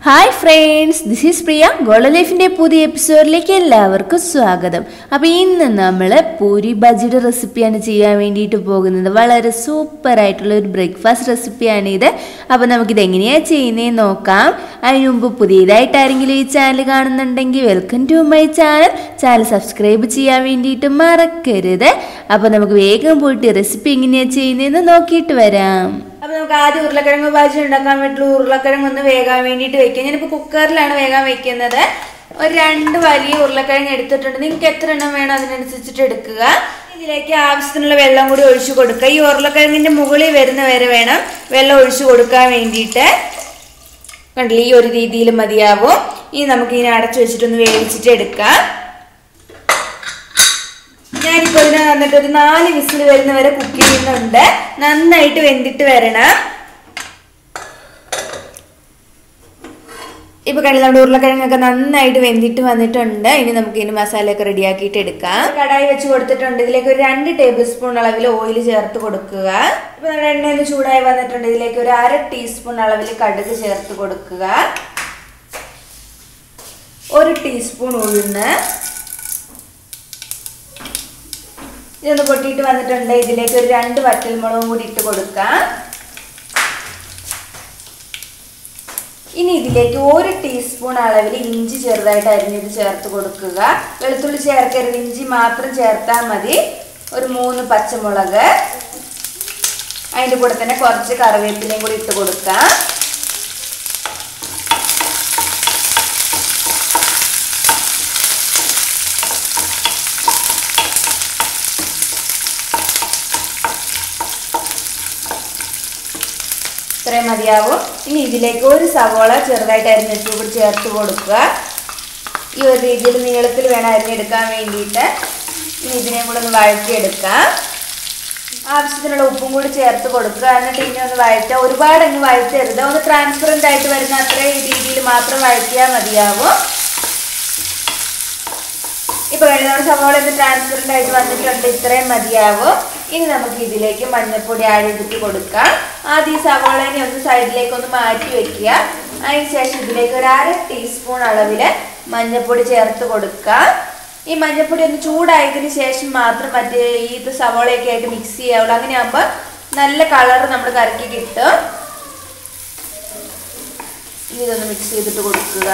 hi friends this is Priya gold ലൈഫിൻ്റെ പുതിയ എപ്പിസോഡിലേക്ക് എല്ലാവർക്കും സ്വാഗതം അപ്പോൾ ഇന്ന് നമ്മൾ പൂരി ബജിയുടെ റെസിപ്പിയാണ് ചെയ്യാൻ വേണ്ടിയിട്ട് പോകുന്നത് വളരെ സൂപ്പർ ആയിട്ടുള്ള ഒരു ബ്രേക്ക്ഫാസ്റ്റ് റെസിപ്പിയാണ് ഇത് അപ്പോൾ നമുക്കിത് എങ്ങനെയാണ് ചെയ്യുന്നതെന്ന് നോക്കാം അതിന് മുമ്പ് പുതിയതായിട്ട് ആരെങ്കിലും ഈ ചാനൽ കാണുന്നുണ്ടെങ്കിൽ welcome to my channel channel subscribe ചെയ്യാൻ വേണ്ടിയിട്ട് മറക്കരുത് അപ്പോൾ നമുക്ക് വേഗം പോയിട്ട് റെസിപ്പി എങ്ങനെയാണ് ചെയ്യുന്നതെന്ന് നോക്കിയിട്ട് വരാം അപ്പൊ നമുക്ക് ആദ്യം ഉരുളക്കിഴങ്ങ് ബാജി ഉണ്ടാക്കാൻ വേണ്ടിയിട്ടുള്ള ഉരുളക്കിഴങ്ങ് ഒന്ന് വേകാൻ വേണ്ടിയിട്ട് വെക്കാം ഞാനിപ്പോൾ കുക്കറിലാണ് വേകാൻ വെക്കുന്നത് ഒരു രണ്ട് വലിയ ഉരുളക്കിഴങ്ങ് എടുത്തിട്ടുണ്ട് നിങ്ങൾക്ക് എത്ര എണ്ണം വേണം അതിനനുസരിച്ചിട്ട് എടുക്കുക ഇതിലേക്ക് ആവശ്യത്തിനുള്ള വെള്ളം കൂടി ഒഴിച്ചു കൊടുക്കുക ഈ ഉരുളക്കിഴങ്ങിന്റെ മുകളിൽ വരുന്ന വരെ വേണം വെള്ളം ഒഴിച്ചു കൊടുക്കാൻ വേണ്ടിയിട്ട് കണ്ടില്ലേ ഈ ഒരു രീതിയിൽ മതിയാവും ഇനി നമുക്ക് ഇതിനെ അടച്ചു വെച്ചിട്ടൊന്ന് വേവിച്ചിട്ട് എടുക്കാം ഞാനിപ്പോൾ ഇതിന് വന്നിട്ട് ഒരു നാല് വിസിൽ വരുന്ന വരെ കുക്ക് ചെയ്യുന്നുണ്ട് നന്നായിട്ട് വെന്തിട്ട് വരണം ഇപ്പൊ കണ്ടില്ല നമ്മുടെ ഉരുളക്കിഴങ്ങൊക്കെ നന്നായിട്ട് വെന്തിട്ട് വന്നിട്ടുണ്ട് ഇനി നമുക്ക് ഇതിന് മസാലയൊക്കെ റെഡിയാക്കിയിട്ട് എടുക്കാം കടായി വെച്ച് കൊടുത്തിട്ടുണ്ട് ഇതിലേക്ക് ഒരു രണ്ട് ടേബിൾ സ്പൂൺ അളവിൽ ഓയിൽ ചേർത്ത് കൊടുക്കുക ഇപ്പൊ നമ്മുടെ എണ്ണ ഒന്ന് ചൂടായി വന്നിട്ടുണ്ട് ഇതിലേക്ക് ഒരു അര ടീസ്പൂൺ അളവിൽ കടുക് ചേർത്ത് കൊടുക്കുക ഒരു ടീസ്പൂൺ ഉഴുന്ന് ഇതൊന്ന് പൊട്ടിയിട്ട് വന്നിട്ടുണ്ട് ഇതിലേക്ക് ഒരു രണ്ട് വറ്റൽമുളകും കൂടി ഇട്ട് കൊടുക്കാം ഇനി ഇതിലേക്ക് ഒരു ടീസ്പൂൺ അളവിൽ ഇഞ്ചി ചെറുതായിട്ട് അരിഞ്ഞത് ചേർത്ത് കൊടുക്കുക വെളുത്തുള്ളി ചേർക്കരുത് ഇഞ്ചി മാത്രം ചേർത്താൽ മതി ഒരു മൂന്ന് പച്ചമുളക് അതിൻ്റെ കൂടെ തന്നെ കുറച്ച് കറിവേപ്പിലയും കൂടി ഇട്ട് കൊടുക്കാം ഇത്രയും മതിയാവും ഇനി ഇതിലേക്ക് ഒരു സവോള ചെറുതായിട്ട് അരിഞ്ഞിട്ട് കൂടി ചേർത്ത് കൊടുക്കുക ഈ ഒരു രീതിയിൽ നീളത്തിൽ വേണം അരിഞ്ഞെടുക്കാൻ വേണ്ടിയിട്ട് ഇനി ഇതിനെ കൂടെ ഒന്ന് വഴറ്റിയെടുക്കാം ആവശ്യത്തിനുള്ള ഉപ്പും കൂടി ചേർത്ത് കൊടുക്കുക എന്നിട്ട് ഇനി ഒന്ന് വഴറ്റുക ഒരുപാട് അങ്ങ് വഴറ്റരുത് ഒന്ന് ട്രാൻസ്പെറൻ്റ് ആയിട്ട് വരുന്ന അത്രയും രീതിയിൽ മാത്രം വഴറ്റിയാൽ മതിയാവും ഇപ്പൊ വേണ്ടി നമ്മുടെ സവാള ഒന്ന് ട്രാൻസ്പെറൻ്റ് ആയിട്ട് വന്നിട്ടുണ്ട് ഇത്രയും മതിയാവും ഇനി നമുക്ക് ഇതിലേക്ക് മഞ്ഞൾപ്പൊടി ആഡ് ചെയ്തിട്ട് കൊടുക്കാം ആദ്യം ഈ സവാളനെ ഒന്ന് സൈഡിലേക്ക് ഒന്ന് മാറ്റി വെക്കുക അതിനുശേഷം ഇതിലേക്ക് ഒരു അര ടീസ്പൂൺ അളവില് മഞ്ഞൾപ്പൊടി ചേർത്ത് കൊടുക്കാം ഈ മഞ്ഞൾപ്പൊടി ഒന്ന് ചൂടായതിനു ശേഷം മാത്രം മറ്റേ ഈ ഇത് സവാളയൊക്കെ ആയിട്ട് മിക്സ് ചെയ്യാവുള്ളൂ അങ്ങനെ ആകുമ്പോൾ നല്ല കളർ നമ്മൾ കറക്കി കിട്ടും ഇനി ഇതൊന്ന് മിക്സ് ചെയ്തിട്ട് കൊടുക്കുക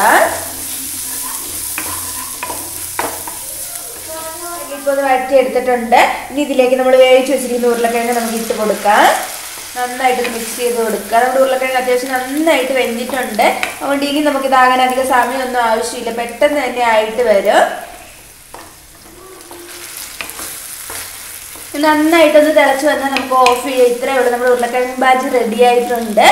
ഇപ്പോൾ ഇത് വഴറ്റി എടുത്തിട്ടുണ്ട് ഇനി ഇതിലേക്ക് നമ്മൾ വേവിച്ച് വെച്ചിരിക്കുന്ന ഉരുളക്കിഴങ്ങ് നമുക്ക് ഇട്ട് കൊടുക്കാം നന്നായിട്ട് മിക്സ് ചെയ്ത് കൊടുക്കുക നമ്മുടെ ഉരുളക്കിഴങ്ങ് അത്യാവശ്യം നന്നായിട്ട് വെന്തിട്ടുണ്ട് അതുകൊണ്ട് ഇനി നമുക്ക് ഇതാകാൻ അധികം സമയമൊന്നും ആവശ്യമില്ല പെട്ടെന്ന് തന്നെ ആയിട്ട് വരും നന്നായിട്ടൊന്ന് തിളച്ച് വന്നാൽ നമുക്ക് ഓഫ് ചെയ്യാം ഇത്രയേ ഉള്ളൂ നമ്മുടെ ഉരുളക്കിഴങ്ങ് ബാജി റെഡി ആയിട്ടുണ്ട്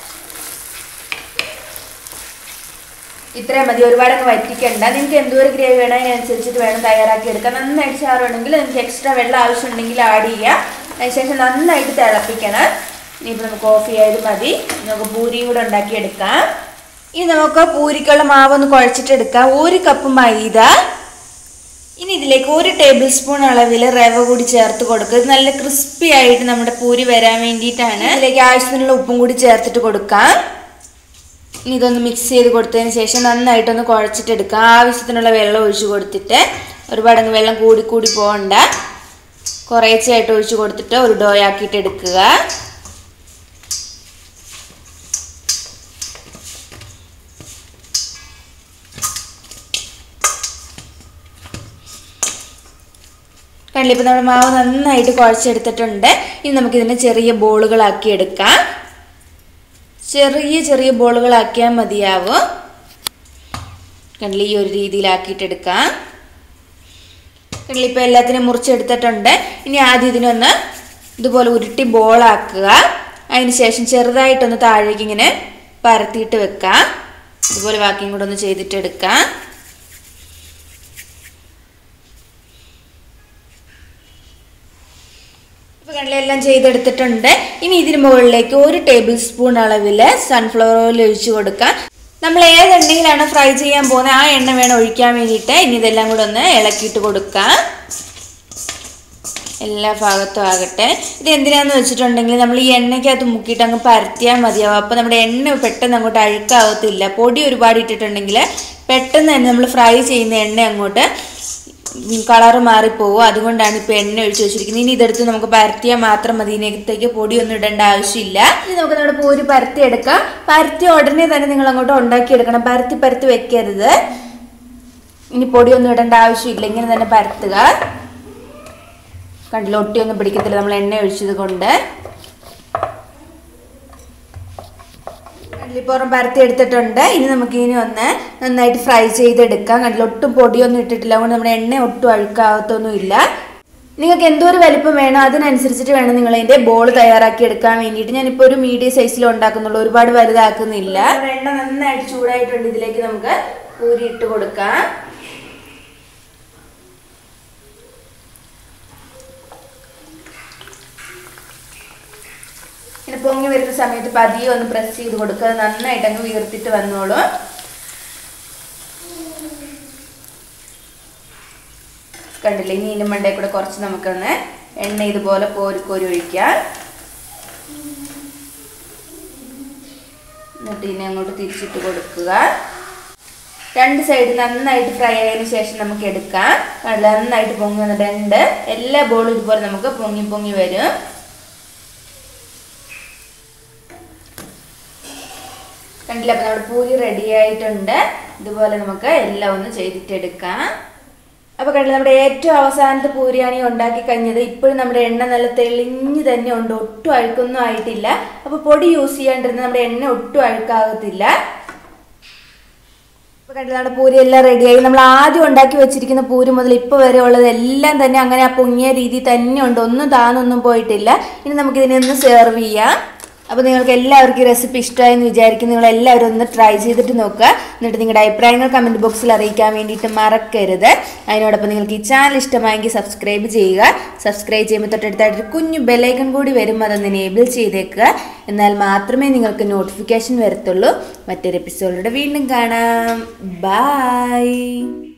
ഇത്രയും മതി ഒരുപാട് അങ്ങ് വറ്റിക്കണ്ട നിങ്ങൾക്ക് എന്തോരം ഗ്രേവി വേണം അതിനനുസരിച്ചിട്ട് വേണം തയ്യാറാക്കി എടുക്കാം നന്നായിട്ട് ചാറുണ്ടെങ്കിൽ നിങ്ങൾക്ക് എക്സ്ട്രാ വെള്ളം ആവശ്യമുണ്ടെങ്കിൽ ആഡ് ചെയ്യാം അതിനുശേഷം നന്നായിട്ട് തിളപ്പിക്കണം ഇനിയിപ്പോൾ നമുക്ക് ഓഫ് ചെയ്യാത് മതി നമുക്ക് പൂരിയും കൂടെ ഉണ്ടാക്കിയെടുക്കാം ഇനി നമുക്ക് പൂരിക്കുള്ള മാവ് ഒന്ന് കുഴച്ചിട്ടെടുക്കാം ഒരു കപ്പ് മൈദ ഇനി ഇതിലേക്ക് ഒരു ടേബിൾ സ്പൂൺ അളവിൽ റവ കൂടി ചേർത്ത് കൊടുക്കുക ഇത് നല്ല ക്രിസ്പി ആയിട്ട് നമ്മുടെ പൂരി വരാൻ വേണ്ടിയിട്ടാണ് ഇതിലേക്ക് ആവശ്യത്തിനുള്ള ഉപ്പും കൂടി ചേർത്തിട്ട് കൊടുക്കാം ഇനി ഇതൊന്ന് മിക്സ് ചെയ്ത് കൊടുത്തതിന് ശേഷം നന്നായിട്ടൊന്ന് കുഴച്ചിട്ടെടുക്കുക ആവശ്യത്തിനുള്ള വെള്ളം ഒഴിച്ച് കൊടുത്തിട്ട് ഒരുപാടങ്ങ് വെള്ളം കൂടി കൂടി പോകണ്ട കുറേശ്ശായിട്ട് ഒഴിച്ച് കൊടുത്തിട്ട് ഒരു ഡോ ആക്കിയിട്ട് എടുക്കുക കണ്ടില്ല ഇപ്പം നമ്മുടെ മാവ് നന്നായിട്ട് കുഴച്ചെടുത്തിട്ടുണ്ട് ഇനി നമുക്കിതിനെ ചെറിയ ബോളുകളാക്കി എടുക്കാം ചെറിയ ചെറിയ ബോളുകളാക്കിയാൽ മതിയാവും കണ്ടില്ല ഈ ഒരു രീതിയിലാക്കിയിട്ടെടുക്കാം കണ്ടില്ല ഇപ്പോൾ എല്ലാത്തിനും മുറിച്ചെടുത്തിട്ടുണ്ട് ഇനി ആദ്യം ഇതിനൊന്ന് ഇതുപോലെ ഉരുട്ടി ബോളാക്കുക അതിന് ശേഷം ചെറുതായിട്ടൊന്ന് താഴേക്ക് ഇങ്ങനെ പരത്തിയിട്ട് വെക്കാം ഇതുപോലെ ബാക്കിയും കൂടെ ഒന്ന് ചെയ്തിട്ടെടുക്കാം ഇപ്പോൾ കണ്ടില്ല എല്ലാം ചെയ്തെടുത്തിട്ടുണ്ട് ഇനി ഇതിന് മുകളിലേക്ക് ഒരു ടേബിൾ സ്പൂൺ അളവിൽ സൺഫ്ലവർ ഓയിൽ ഒഴിച്ചു കൊടുക്കാം നമ്മൾ ഏത് എണ്ണയിലാണ് ഫ്രൈ ചെയ്യാൻ പോകുന്നത് ആ എണ്ണ വേണം ഒഴിക്കാൻ വേണ്ടിയിട്ട് ഇനി ഇതെല്ലാം കൂടെ ഒന്ന് ഇളക്കിയിട്ട് കൊടുക്കാം എല്ലാ ഭാഗത്തും ആകട്ടെ ഇത് എന്തിനാന്ന് വെച്ചിട്ടുണ്ടെങ്കിൽ നമ്മൾ ഈ എണ്ണയ്ക്കകത്ത് മുക്കിയിട്ട് അങ്ങ് പരത്തിയാൽ മതിയാവും അപ്പോൾ നമ്മുടെ എണ്ണ പെട്ടെന്ന് അങ്ങോട്ട് അഴുക്കാവത്തില്ല പൊടി ഒരുപാട് ഇട്ടിട്ടുണ്ടെങ്കിൽ പെട്ടെന്ന് തന്നെ നമ്മൾ ഫ്രൈ ചെയ്യുന്ന എണ്ണ അങ്ങോട്ട് കളറ് മാറിപ്പോവും അതുകൊണ്ടാണ് ഇപ്പോൾ എണ്ണ ഒഴിച്ച് വെച്ചിരിക്കുന്നത് ഇനി ഇതെടുത്ത് നമുക്ക് പരത്തിയാൽ മാത്രം മതി ഇതിനകത്തേക്ക് പൊടിയൊന്നും ഇടേണ്ട ആവശ്യമില്ല ഇനി നമുക്ക് നമ്മുടെ പൂരി പരത്തി എടുക്കാം പരത്തി ഉടനെ തന്നെ നിങ്ങൾ അങ്ങോട്ട് ഉണ്ടാക്കിയെടുക്കണം പരത്തി പരത്തി വെക്കരുത് ഇനി പൊടിയൊന്നും ഇടേണ്ട ആവശ്യമില്ല ഇങ്ങനെ തന്നെ പരത്തുക കണ്ടില്ല ഒട്ടിയൊന്നും പിടിക്കത്തില്ല നമ്മൾ എണ്ണ ഒഴിച്ചത് കൊണ്ട് കടലിപ്പുറം പരത്തി എടുത്തിട്ടുണ്ട് ഇനി നമുക്ക് ഇനി ഒന്ന് നന്നായിട്ട് ഫ്രൈ ചെയ്തെടുക്കാം കണ്ടില്ല ഒട്ടും പൊടിയൊന്നും ഇട്ടിട്ടില്ല അതുകൊണ്ട് നമ്മുടെ എണ്ണ ഒട്ടും അഴുക്കാവത്തൊന്നുമില്ല നിങ്ങൾക്ക് എന്തോരം വലിപ്പം വേണോ അതിനനുസരിച്ചിട്ട് വേണം നിങ്ങൾ അതിന്റെ ബോൾ തയ്യാറാക്കി എടുക്കാൻ വേണ്ടിയിട്ട് ഞാനിപ്പോൾ ഒരു മീഡിയം സൈസിൽ ഉണ്ടാക്കുന്നുള്ളൂ ഒരുപാട് വലുതാക്കുന്നില്ല എണ്ണ നന്നായിട്ട് ചൂടായിട്ടുണ്ട് ഇതിലേക്ക് നമുക്ക് പൂരി ഇട്ട് കൊടുക്കാം ഇങ്ങനെ പൊങ്ങി വരുന്ന സമയത്ത് പതിയെ ഒന്ന് പ്രസ് ചെയ്ത് കൊടുക്കുക അത് നന്നായിട്ട് അങ്ങ് വീർത്തിട്ട് വന്നോളൂ കണ്ടില്ലേ ഇനി ഇതിൻ്റെ മണ്ടയിൽ കൂടെ കുറച്ച് നമുക്കൊന്ന് എണ്ണ ഇതുപോലെ കോരിക്കോരി ഒഴിക്കാം എന്നിട്ട് ഇതിനെ അങ്ങോട്ട് തിരിച്ചിട്ട് കൊടുക്കുക രണ്ട് സൈഡ് നന്നായിട്ട് ഫ്രൈ ആയതിനു ശേഷം നമുക്ക് എടുക്കാം കണ്ടില്ലേ നന്നായിട്ട് പൊങ്ങി വന്നിട്ടുണ്ട് എല്ലാ ബോളും ഇതുപോലെ നമുക്ക് പൊങ്ങി പൊങ്ങി വരും കണ്ടില്ല അപ്പം നമ്മുടെ പൂരി റെഡി ആയിട്ടുണ്ട് ഇതുപോലെ നമുക്ക് എല്ലാം ഒന്ന് ചെയ്തിട്ടെടുക്കാം അപ്പോൾ കണ്ടില്ല നമ്മുടെ ഏറ്റവും അവസാനത്തെ പൂരിയാണ് ഈ ഉണ്ടാക്കി കഴിഞ്ഞത് ഇപ്പോഴും നമ്മുടെ എണ്ണ നല്ല തെളിഞ്ഞ് തന്നെ ഉണ്ട് ഒട്ടും അഴുക്കൊന്നും ആയിട്ടില്ല അപ്പോൾ പൊടി യൂസ് ചെയ്യാണ്ടിരുന്ന നമ്മുടെ എണ്ണ ഒട്ടും അഴുക്കാകത്തില്ല ഇപ്പോൾ കണ്ടില്ല നമ്മുടെ പൂരി എല്ലാം റെഡിയായി നമ്മൾ ആദ്യം ഉണ്ടാക്കി വെച്ചിരിക്കുന്ന പൂരി മുതൽ ഇപ്പോൾ വരെ ഉള്ളത് എല്ലാം തന്നെ അങ്ങനെ ആ പൊങ്ങിയ രീതി തന്നെ ഉണ്ട് ഒന്നും താന്നൊന്നും പോയിട്ടില്ല ഇനി നമുക്കിതിനെ ഒന്ന് സെർവ് ചെയ്യാം അപ്പോൾ നിങ്ങൾക്ക് എല്ലാവർക്കും ഈ റെസിപ്പി ഇഷ്ടമായി എന്ന് വിചാരിക്കും നിങ്ങൾ എല്ലാവരും ഒന്ന് ട്രൈ ചെയ്തിട്ട് നോക്കുക എന്നിട്ട് നിങ്ങളുടെ അഭിപ്രായങ്ങൾ കമൻറ്റ് ബോക്സിൽ അറിയിക്കാൻ വേണ്ടിയിട്ട് മറക്കരുത് അതിനോടൊപ്പം നിങ്ങൾക്ക് ഈ ചാനൽ ഇഷ്ടമായെങ്കിൽ സബ്സ്ക്രൈബ് ചെയ്യുക സബ്സ്ക്രൈബ് ചെയ്യുമ്പോൾ തൊട്ടടുത്തായിട്ട് ഒരു ബെലൈക്കൺ കൂടി വരും അതൊന്ന് എനേബിൾ ചെയ്തേക്കുക എന്നാൽ മാത്രമേ നിങ്ങൾക്ക് നോട്ടിഫിക്കേഷൻ വരത്തുള്ളൂ മറ്റൊരു എപ്പിസോഡിലൂടെ വീണ്ടും കാണാം ബൈ